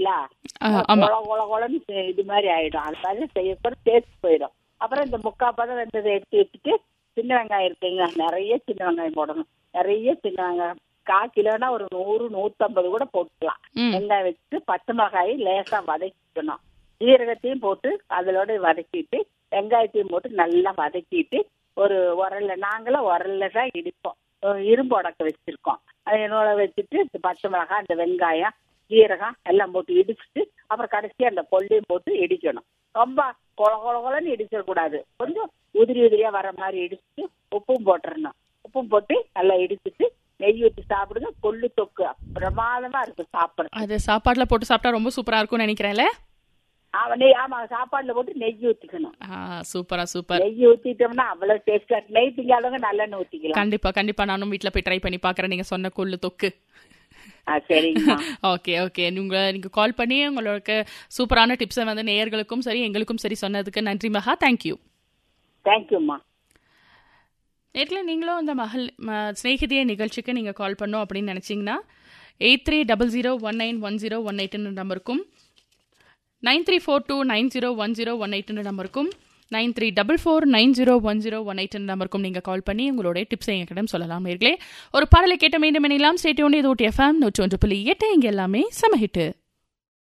பாத்தீங்களா ஆ, ஆமா கொல கொல கொலன்னு செ- இது மாதிரி ஆயிடும் அது மாதிரி செய்யப்போ டேஸ்ட் போயிடும் அப்புறம் இந்த முக்கா பதம் வெந்ததை எடுத்து வச்சுட்டு சின்ன வெங்காயம் இருக்குங்க நிறைய சின்ன வெங்காயம் போடணும் நிறைய சின்ன வெங்காயம் கால் கிலோனா ஒரு நூறு நூத்தம்பது கூட போட்டுக்கலாம் ம் வெங்காயம் வச்சுட்டு பச்சை மிளகாயை லேசா வதக்கிக்கணும் ஜீரகத்தையும் போட்டு அதோட வதக்கிட்டு வெங்காயத்தையும் போட்டு நல்லா வதக்கிட்டு ஒரு உரல்ல நாங்களும் உரல்ல தான் இடிப்போம் ஒரு இரும்பு உடக்க வச்சிருக்கோம் அது என்னோட வச்சுட்டு இந்த பச்சை மிளகாய் இந்த வெங்காயம் ஜீரகம் எல்லாம் போட்டு இடிச்சிட்டு அப்புறம் கடைசியா அந்த கொள்ளையும் போட்டு இடிக்கணும் ரொம்ப கொல கொல கொலன்னு இடிச்சிடக்கூடாது கொஞ்சம் உதிரி உதிரியா வர மாதிரி இடிச்சிட்டு உப்பும் போட்டுறணும் உப்பும் போட்டு நல்லா இடிச்சிட்டு நெய் ஊற்றி சாப்பிடுங்க கொள்ளு தொக்கு பிரமாதமா இருக்கு சாப்பிடுறது அது சாப்பாடுல போட்டு சாப்பிட்டா ரொம்ப சூப்பரா இருக்கும்னு நினைக்கிறேன்ல ஆமா நெய் ஆமா சாப்பாடுல போட்டு நெய் ஊத்திக்கணும் ஆ, சூப்பரா சூப்பர் நெய் ஊத்திட்டோம்னா அவ்வளவு டேஸ்டா நெய் திங்காதவங்க நல்லெண்ணெய் ஊத்திக்கலாம் கண்டிப்பா கண்டிப்பா நானும் வீட்ல போய் ட்ரை பண்ணி பாக்குறேன் நீங்க சொன்ன கொள்ளு தொக்கு ஆ, சரிங்கம்மா ஓகே ஓகே உங்க நீங்க கால் பண்ணி உங்களுக்கு சூப்பரான டிப்ஸை வந்து நேயர்களுக்கும் சரி எங்களுக்கும் சரி சொன்னதுக்கு நன்றி மகா தேங்க்யூ தேங்க்யூம்மா நேரில் நீங்களும் இந்த மகள் ம- சிநேகிதிய நிகழ்ச்சிக்கு நீங்கள் கால் பண்ணோம் அப்படின்னு நினச்சிங்கன்னா eight three double zero one nine one zero one எயிட்னு நம்பருக்கும் nine three four two nine zero one zero one எயிட்னு நம்பருக்கும் nine three double four nine zero one zero one எயிட்னு நம்பருக்கும் நீங்கள் கால் பண்ணி உங்களுடைய டிப்ஸை எங்கிடம் சொல்லலாம் நேர்களே ஒரு பாடலை கேட்ட மீண்டும் இணையலாம் ஸ்டேட்யூன் இது ஊட்டி எஃப்எம் நூற்றி ஒன்று புள்ளி எட்டு இங்கே எல்லாமே சமஹிட்டு